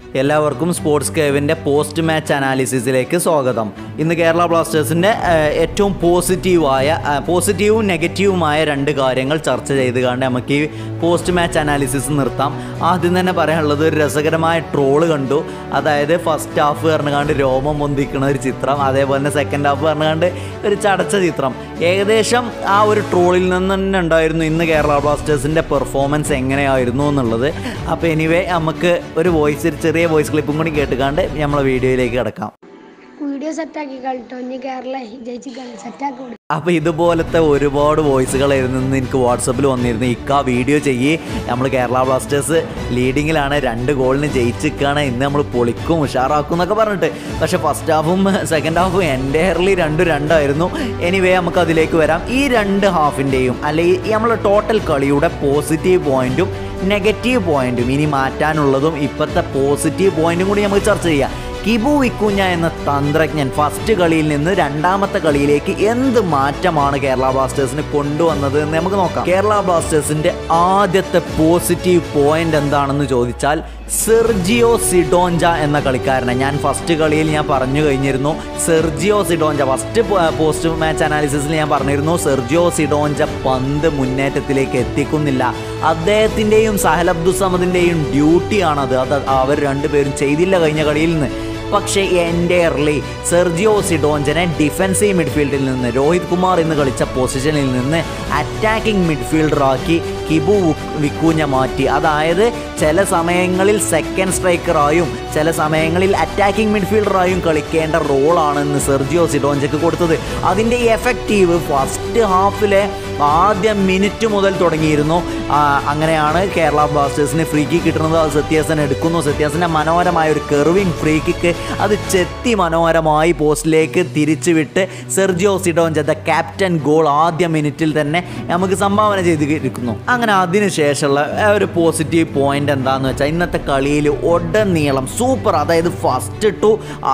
എല്ലാവർക്കും സ്പോർട്സ് കേവിൻ്റെ post match അനാലിസിസിലേക്ക് സ്വാഗതം ഇന്ന് കേരള ബ്ലാസ്റ്റേഴ്സിൻ്റെ ഏഹ്, ഏറ്റവും പോസിറ്റീവായ ഏഹ്, പോസിറ്റീവും നെഗറ്റീവുമായ രണ്ട് കാര്യങ്ങൾ ചർച്ച ചെയ്ത് കണ്ട് നമുക്ക് ഈ പോസ്റ്റ് മാച്ച് അനാലിസിസ് നിർത്താം ആദ്യം തന്നെ പറയാനുള്ളത് ഒരു രസകരമായ ട്രോള് കണ്ടു അതായത് ഫസ്റ്റ് ഹാഫ് പറഞ്ഞുകൊണ്ട് രോമം പൊന്തിക്കുന്ന ഒരു ചിത്രം അതേപോലെ തന്നെ സെക്കൻഡ് ഹാഫ് പറഞ്ഞുകൊണ്ട് ഒരു ചടച്ച ചിത്രം ഏകദേശം ആ ഒരു ട്രോളിൽ നിന്ന് തന്നെ ഉണ്ടായിരുന്നു ഇന്ന് കേരള ബ്ലാസ്റ്റേഴ്സിൻ്റെ പെർഫോമൻസ് എങ്ങനെയായിരുന്നു എന്നുള്ളത് അപ്പോൾ എനിവേ നമുക്ക് ഒരു വോയിസ് ഒരു ചെറിയ വോയിസ് ക്ലിപ്പും കൂടി കേട്ടുകാണ്ട് നമ്മളെ വീഡിയോയിലേക്ക് കിടക്കാം വീഡിയോ സെറ്റാക്കി കളിട്ടോ ഇനി കേരള ജയിച്ച് കളി സെറ്റാക്കി കൊടുക്കും അപ്പോൾ ഇതുപോലത്തെ ഒരുപാട് വോയിസുകളായിരുന്നു ഇന്ന് എനിക്ക് വാട്സപ്പിൽ വന്നിരുന്നു ഇക്ക വീഡിയോ ചെയ്യേ നമ്മൾ കേരള ബ്ലാസ്റ്റേഴ്സ് ലീഡിങ്ങിലാണ് രണ്ട് ഗോളിന് ജയിച്ചിരിക്കുകയാണ് ഇന്ന് നമ്മൾ പൊളിക്കും ഉഷാറാക്കും എന്നൊക്കെ പറഞ്ഞിട്ട് പക്ഷേ ഫസ്റ്റ് ഹാഫും സെക്കൻഡ് ഹാഫും എൻ്റയർലി രണ്ടും രണ്ടായിരുന്നു എനിവേ നമുക്ക് അതിലേക്ക് വരാം ഈ രണ്ട് ഹാഫിൻ്റെയും അല്ലെങ്കിൽ നമ്മളെ ടോട്ടൽ കളിയുടെ പോസിറ്റീവ് പോയിന്റും നെഗറ്റീവ് പോയിന്റും ഇനി മാറ്റാനുള്ളതും ഇപ്പോഴത്തെ പോസിറ്റീവ് പോയിന്റും കൂടി നമുക്ക് ചർച്ച ചെയ്യാം കിബു വിക്കുഞ്ഞ എന്ന തന്ത്രജ്ഞൻ ഫസ്റ്റ് കളിയിൽ നിന്ന് രണ്ടാമത്തെ കളിയിലേക്ക് എന്ത് മാറ്റമാണ് കേരള ബ്ലാസ്റ്റേഴ്സിന് കൊണ്ടുവന്നത് എന്ന് നമുക്ക് നോക്കാം കേരള ബ്ലാസ്റ്റേഴ്സിന്റെ ആദ്യത്തെ പോസിറ്റീവ് പോയിന്റ് എന്താണെന്ന് ചോദിച്ചാൽ സെർജിയോ സിഡോഞ്ച എന്ന കളിക്കാരനെ ഞാൻ ഫസ്റ്റ് കളിയിൽ ഞാൻ പറഞ്ഞു കഴിഞ്ഞിരുന്നു Sergio Sidoncha first post match അനാലിസിസിൽ ഞാൻ പറഞ്ഞിരുന്നു സെർജിയോ സിഡോഞ്ച പന്ത് മുന്നേറ്റത്തിലേക്ക് എത്തിക്കുന്നില്ല അദ്ദേഹത്തിൻ്റെയും സഹൽ അബ്ദുസമദിൻ്റെയും ഡ്യൂട്ടിയാണത് അത് അവർ രണ്ടുപേരും ചെയ്തില്ല കഴിഞ്ഞ കളിയിൽ നിന്ന് പക്ഷേ എൻ്റയർലി സെർജിയോ സിഡോഞ്ചനെ ഡിഫൻസീവ് മിഡ്ഫീൽഡിൽ നിന്ന് രോഹിത് കുമാർ എന്ന് കളിച്ച പൊസിഷനിൽ നിന്ന് അറ്റാക്കിംഗ് മിഡ്ഫീൽഡറാക്കി കിബു വു- വിക്കൂഞ്ഞ മാറ്റി അതായത് ചില സമയങ്ങളിൽ സെക്കൻഡ് സ്ട്രൈക്കറായും ചില സമയങ്ങളിൽ അറ്റാക്കിംഗ് മിഡ്ഫീൽഡറായും കളിക്കേണ്ട റോളാണ് ഇന്ന് സെർജിയോ സിഡോഞ്ചക്ക് കൊടുത്തത് അതിൻ്റെ എഫക്റ്റീവ് ഫസ്റ്റ് ഹാഫിലെ ആദ്യ മിനിറ്റ് മുതൽ തുടങ്ങിയിരുന്നു ആ, അങ്ങനെയാണ് കേരള ബ്ലാസ്റ്റേഴ്സിന് ഫ്രീ കിക്ക് കിട്ടുന്നത് അത് സത്യാസൻ എടുക്കുന്നു സത്യാസൻ്റെ മനോഹരമായ ഒരു കെർവിങ് ഫ്രീ കിക്ക് അത് ചെത്തി മനോഹരമായി പോസ്റ്റിലേക്ക് തിരിച്ചു വിട്ട് Sergio Sidoncha the captain goal ആദ്യ മിനിറ്റിൽ തന്നെ നമുക്ക് സംഭാവന ചെയ്തിരിക്കുന്നു അങ്ങനെ അതിനുശേഷമുള്ള ആ ഒരു പോസിറ്റീവ് പോയിന്റ് എന്താണെന്ന് വെച്ചാൽ ഇന്നത്തെ കളിയിൽ ഉടനീളം സൂപ്പർ അതായത് ഫസ്റ്റ് ടു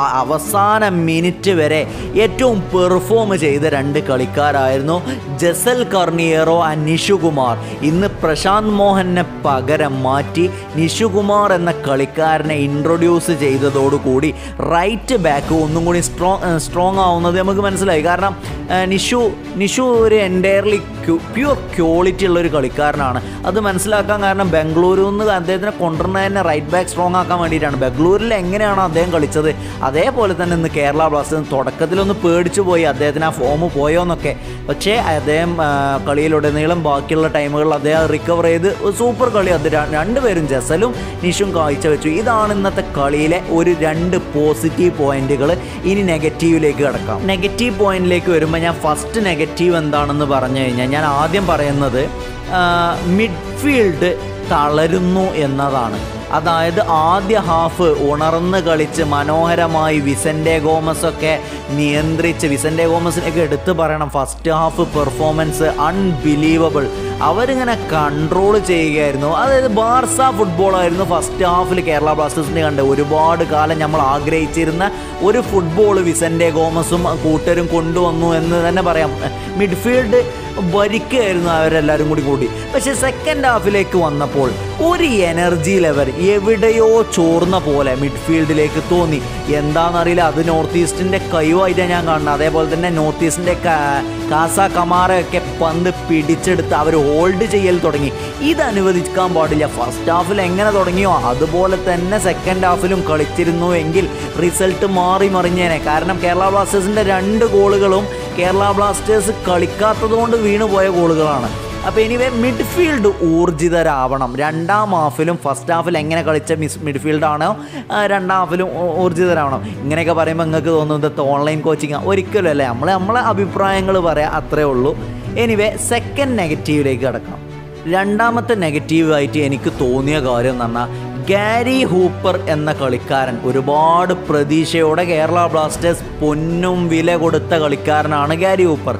അവസാന മിനിറ്റ് വരെ ഏറ്റവും പെർഫോം ചെയ്ത രണ്ട് കളിക്കാരായിരുന്നു ജസൽ കർണിയറോ ആൻഡ് നിഷുകുമാർ ഇന്ന് പ്രശാന്ത് മോഹനെ പകരം മാറ്റി നിഷുകുമാർ എന്ന കളിക്കാരനെ ഇൻട്രൊഡ്യൂസ് ചെയ്തതോടുകൂടി റൈറ്റ് ബാക്ക് ഒന്നും കൂടി സ്ട്രോങ് സ്ട്രോങ് ആവുന്നത് നമുക്ക് മനസ്സിലായി കാരണം ആ, നിഷു നിഷു ഒരു എൻറ്റയർലി പ്യൂർ ക്വാളിറ്റി ഉള്ള ഒരു കളിക്കാരനാണ് അത് മനസ്സിലാക്കാൻ കാരണം ബംഗളൂരുവിൽ നിന്ന് അദ്ദേഹത്തിനെ കൊണ്ടുവരുന്നത് തന്നെ റൈറ്റ് ബാക്ക് സ്ട്രോങ് ആക്കാൻ വേണ്ടിയിട്ടാണ് ബംഗളൂരിൽ എങ്ങനെയാണോ അദ്ദേഹം കളിച്ചത് അതേപോലെ തന്നെ ഇന്ന് കേരള ബ്ലാസ്റ്റേഴ്സ് തുടക്കത്തിലൊന്ന് പേടിച്ചു പോയി അദ്ദേഹത്തിന് ആ ഫോം പോയോന്നൊക്കെ പക്ഷേ അദ്ദേഹം ആ, കളിയിലുടനീളം ബാക്കിയുള്ള ടൈമുകളിൽ അദ്ദേഹം റിക്കവർ ചെയ്ത് ഒരു സൂപ്പർ കളി അത് ര- രണ്ടുപേരും ജസലും നിഷും കാഴ്ചവെച്ചു ഇതാണ് ഇന്നത്തെ കളിയിലെ ഒരു രണ്ട് പോസിറ്റീവ് പോയിന്റുകൾ ഇനി നെഗറ്റീവിലേക്ക് കിടക്കാം നെഗറ്റീവ് പോയിന്റിലേക്ക് വരുമ്പോൾ ഞാൻ ഫസ്റ്റ് നെഗറ്റീവ് എന്താണെന്ന് പറഞ്ഞു കഴിഞ്ഞാൽ ഞാൻ ആദ്യം പറയുന്നത് മിഡ്ഫീൽഡ് തളരുന്നു എന്നതാണ് അതായത് ആദ്യ ഹാഫ് ഉണർന്ന് കളിച്ച് മനോഹരമായി വിസൻ്റെ ഗോമസ് ഒക്കെ നിയന്ത്രിച്ച് വിസൻ്റെ ഗോമസിനൊക്കെ എടുത്തു പറയണം ഫസ്റ്റ് ഹാഫ് പെർഫോമൻസ് അൺബിലീവബിൾ അവരിങ്ങനെ കൺട്രോൾ ചെയ്യുകയായിരുന്നു അതായത് ബാർസ ഫുട്ബോളായിരുന്നു ഫസ്റ്റ് ഹാഫിൽ കേരള ബ്ലാസ്റ്റേഴ്സിൻ്റെ കണ്ട് ഒരുപാട് കാലം നമ്മൾ ആഗ്രഹിച്ചിരുന്ന ഒരു ഫുട്ബോൾ വിസൻ്റെ ഗോമസും കൂട്ടരും കൊണ്ടുവന്നു എന്ന് തന്നെ പറയാം മിഡ്ഫീൽഡ് ഭരിക്കുകയായിരുന്നു അവരെല്ലാവരും കൂടി കൂടി പക്ഷേ സെക്കൻഡ് ഹാഫിലേക്ക് വന്നപ്പോൾ ഒരു എനർജി ലെവൽ എവിടെയോ ചോർന്ന പോലെ മിഡ്ഫീൽഡിലേക്ക് തോന്നി എന്താണെന്നറിയില്ല അത് നോർത്ത് ഈസ്റ്റിൻ്റെ കഴിവായിട്ടാണ് ഞാൻ കാണുന്നത് അതേപോലെ തന്നെ നോർത്ത് ഈസ്റ്റിൻ്റെ കാസ കമാറയൊക്കെ പന്ത് പിടിച്ചെടുത്ത് അവർ ഹോൾഡ് ചെയ്യൽ തുടങ്ങി ഇത് അനുവദിക്കാൻ പാടില്ല ഫസ്റ്റ് ഹാഫിൽ എങ്ങനെ തുടങ്ങിയോ അതുപോലെ തന്നെ സെക്കൻഡ് ഹാഫിലും കളിച്ചിരുന്നു എങ്കിൽ റിസൾട്ട് മാറി മറിഞ്ഞേനെ കാരണം കേരള ബ്ലാസ്റ്റേഴ്സിൻ്റെ രണ്ട് ഗോളുകളും കേരള ബ്ലാസ്റ്റേഴ്സ് കളിക്കാത്തത് കൊണ്ട് വീണുപോയ ഗോളുകളാണ് അപ്പോൾ എനിവേ മിഡ്ഫീൽഡ് ഊർജിതരാവണം രണ്ടാം ഹാഫിലും ഫസ്റ്റ് ഹാഫിൽ എങ്ങനെ കളിച്ച മിസ് മിഡ്ഫീൽഡാണോ ആ, രണ്ടാം ഹാഫിലും ഊ- ഊർജിതരാവണം ഇങ്ങനെയൊക്കെ പറയുമ്പോൾ നിങ്ങൾക്ക് തോന്നുന്നത് ഓൺലൈൻ കോച്ചിങ് ഒരിക്കലും അല്ലേ നമ്മൾ നമ്മളെ അഭിപ്രായങ്ങൾ പറയാം അത്രേ ഉള്ളൂ എനിവേ സെക്കൻഡ് നെഗറ്റീവിലേക്ക് കിടക്കാം രണ്ടാമത്തെ നെഗറ്റീവായിട്ട് എനിക്ക് തോന്നിയ കാര്യം എന്ന് പറഞ്ഞാൽ ഗാരി ഹൂപ്പർ എന്ന കളിക്കാരൻ ഒരുപാട് പ്രതീക്ഷയോടെ കേരള ബ്ലാസ്റ്റേഴ്സ് പൊന്നും വില കൊടുത്ത കളിക്കാരനാണ് ഗാരി ഹൂപ്പർ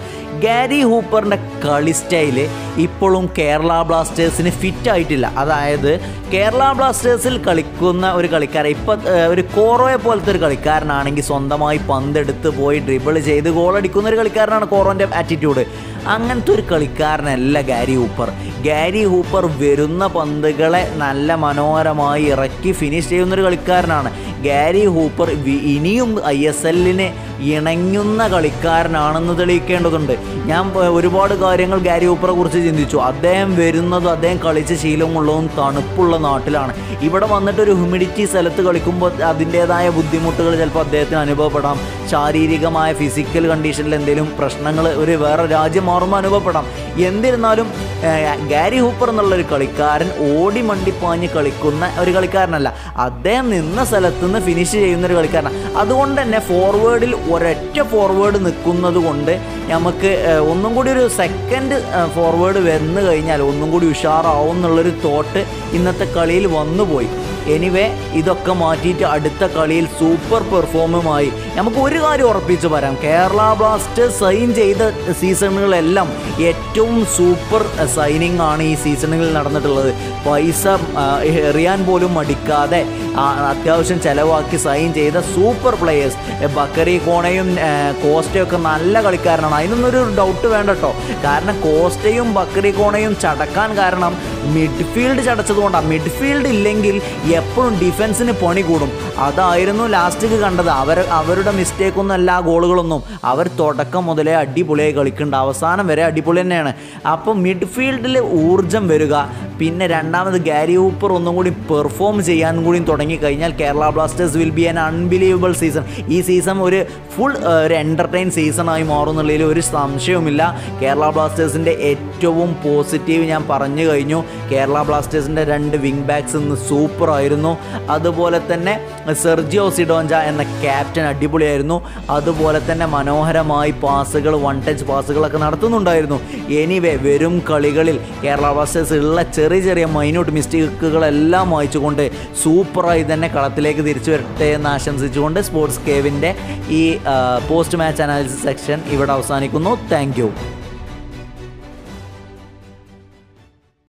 ഗാരി ഹൂപ്പറിൻ്റെ കളി സ്റ്റൈല് ഇപ്പോഴും കേരള ബ്ലാസ്റ്റേഴ്സിന് ഫിറ്റ് ആയിട്ടില്ല അതായത് കേരള ബ്ലാസ്റ്റേഴ്സിൽ കളിക്കുന്ന ഒരു കളിക്കാരൻ ഇപ്പം ഒരു കോറോയെ പോലത്തെ ഒരു കളിക്കാരനാണെങ്കിൽ സ്വന്തമായി പന്തെടുത്ത് പോയി ഡ്രിബിൾ ചെയ്ത് ഗോളടിക്കുന്ന ഒരു കളിക്കാരനാണ് കോറോൻ്റെ ആറ്റിറ്റ്യൂഡ് അങ്ങനത്തെ ഒരു കളിക്കാരനല്ല ഗാരി ഹൂപ്പർ ഗാരി ഹൂപ്പർ വരുന്ന പന്തുകളെ നല്ല മനോഹരമായി ഇറക്കി ഫിനിഷ് ചെയ്യുന്ന ഒരു കളിക്കാരനാണ് ഗാരി ഹൂപ്പർ വി- ഇനിയും ഐ എസ് എല്ലിന് ഇണങ്ങുന്ന കളിക്കാരനാണെന്ന് തെളിയിക്കേണ്ടതുണ്ട് ഞാൻ പ- ഒരുപാട് കാര്യങ്ങൾ ഗാരി ഹൂപ്പറെ കുറിച്ച് ചിന്തിച്ചു അദ്ദേഹം വരുന്നതും അദ്ദേഹം കളിച്ച ശീലമുള്ളതും തണുപ്പുള്ള നാട്ടിലാണ് ഇവിടെ വന്നിട്ട് ഒരു ഹ്യൂമിഡിറ്റി സ്ഥലത്ത് കളിക്കുമ്പോൾ അതിൻ്റേതായ ബുദ്ധിമുട്ടുകൾ ചിലപ്പോൾ അദ്ദേഹത്തിന് അനുഭവപ്പെടാം ശാരീരികമായ ഫിസിക്കൽ കണ്ടീഷനിൽ എന്തെങ്കിലും പ്രശ്നങ്ങൾ ഒരു വേറെ രാജ്യം മാറുമ്പോൾ അനുഭവപ്പെടാം എന്നിരുന്നാലും ഏഹ്, ഗാരി ഹൂപ്പർ എന്നുള്ളൊരു കളിക്കാരൻ ഓടി മണ്ടിപ്പാഞ്ഞ് കളിക്കുന്ന ഒരു കളിക്കാരനല്ല അദ്ദേഹം നിന്ന സ്ഥലത്ത് നിന്ന് ഫിനിഷ് ചെയ്യുന്ന ഒരു കളിക്കാരനാണ് അതുകൊണ്ട് തന്നെ ഫോർവേഡിൽ ഒരൊറ്റ ഫോർവേഡ് നിൽക്കുന്നത് കൊണ്ട് നമുക്ക് ഏഹ്, ഒന്നും കൂടി ഒരു സെക്കൻഡ് ഫോർവേഡ് വന്നു കഴിഞ്ഞാൽ ഒന്നും കൂടി ഉഷാറാവും എന്നുള്ളൊരു തോട്ട് ഇന്നത്തെ കളിയിൽ വന്നുപോയി എനിവേ ഇതൊക്കെ മാറ്റിയിട്ട് അടുത്ത കളിയിൽ സൂപ്പർ പെർഫോമുമായി നമുക്ക് ഒരു കാര്യം ഉറപ്പിച്ച് പറയാം കേരള ബ്ലാസ്റ്റേഴ്സ് സൈൻ ചെയ്ത സീസണുകളെല്ലാം ഏറ്റവും സൂപ്പർ സൈനിങ് ആണ് ഈ സീസണുകളിൽ നടന്നിട്ടുള്ളത് പൈസ ആ, എറിയാൻ പോലും മടിക്കാതെ ആ, അത്യാവശ്യം ചിലവാക്കി സൈൻ ചെയ്ത സൂപ്പർ പ്ലെയേഴ്സ് ബക്കറി കോണയും ആ, കോസ്റ്റയും ഒക്കെ നല്ല കളിക്കാരനാണ് അതിനൊന്നും ഒരു ഡൗട്ട് വേണ്ട കേട്ടോ കാരണം കോസ്റ്റയും ബക്കറി കോണയും ചടക്കാൻ കാരണം മിഡ്ഫീൽഡ് ചടച്ചതുകൊണ്ടാണ് മിഡ്ഫീൽഡ് ഇല്ലെങ്കിൽ എപ്പോഴും ഡിഫൻസിന് പണി കൂടും അതായിരുന്നു ലാസ്റ്റിക്ക് കണ്ടത് അവർ അവരുടെ മിസ്റ്റേക്ക് ഒന്നും അല്ല ആ ഗോളുകളൊന്നും അവർ തുടക്കം മുതലേ അടിപൊളിയായി കളിക്കുന്നുണ്ട് അവസാനം വരെ അടിപൊളി തന്നെയാണ് അപ്പോൾ മിഡ്ഫീൽഡിൽ ഊർജം വരിക പിന്നെ രണ്ടാമത് ഗാരി ഹൂപ്പർ ഒന്നും കൂടി പെർഫോം ചെയ്യാൻ കൂടി തുടങ്ങിക്കഴിഞ്ഞാൽ Kerala Blasters will be an unbelievable season ഈ സീസൺ ഒരു ഫുൾ ഒരു എൻ്റർടൈൻ സീസണായി മാറുന്നുള്ളതിൽ ഒരു സംശയവുമില്ല കേരള ബ്ലാസ്റ്റേഴ്സിൻ്റെ ഏറ്റവും പോസിറ്റീവ് ഞാൻ പറഞ്ഞു കഴിഞ്ഞു കേരള ബ്ലാസ്റ്റേഴ്സിൻ്റെ രണ്ട് വിങ് ബാക്സ് ഇന്ന് സൂപ്പർ ആയിരുന്നു അതുപോലെ തന്നെ സെർജിയോ സിഡോഞ്ച എന്ന ക്യാപ്റ്റൻ അടിപൊളിയായിരുന്നു അതുപോലെ തന്നെ മനോഹരമായി പാസുകൾ വൺ ടച്ച് പാസുകളൊക്കെ നടത്തുന്നുണ്ടായിരുന്നു എനിവേ വരും കളികളിൽ കേരള ബ്ലാസ്റ്റേഴ്സ് ഉള്ള ചെറിയ ചെറിയ മൈന്യൂട്ട് മിസ്റ്റേക്കുകളെല്ലാം വായിച്ചുകൊണ്ട് സൂപ്പറായി തന്നെ കളത്തിലേക്ക് തിരിച്ചു വരട്ടെ എന്ന് ആശംസിച്ചുകൊണ്ട് സ്പോർട്സ് കേവിൻ്റെ ഈ പോസ്റ്റ് മാച്ച് അനാലിസിസ് സെക്ഷൻ ഇവിടെ അവസാനിക്കുന്നു താങ്ക്